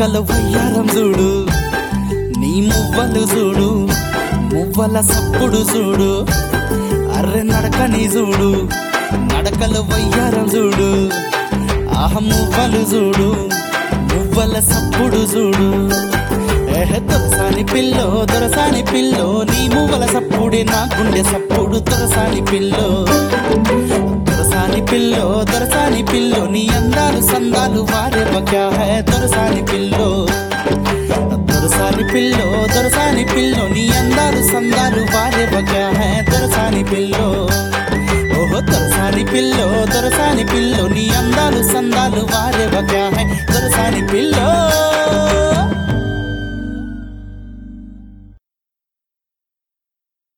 నడకల వయ్యారం చూడు నీ మువ్వలు చూడు మువ్వల సప్పుడు చూడు అర్రె నడకని చూడు నడకల వయ్యారం చూడు ఆహ మువ్వలు చూడు మువ్వల సప్పుడు చూడు ఏహ దొరసాని పిల్లో దొరసాని పిల్లో నీ మువ్వల సప్పుడే నా గుండె సప్పుడు దొరసాని పిల్లో దొరసాని పిల్లో దొరసాని పిల్లో నీ అందాలు సందాలు వారే క్యా హై దొరసాని పిల్లో దొరసాని పిల్లో దొరసాని పిల్లో నీ అందాలు సందాలు వారే క్యా హై దొరసాని పిల్లో ఓహో దొరసాని పిల్లో దొరసాని పిల్లో నీ అందాలు సందాలు వారే క్యా హై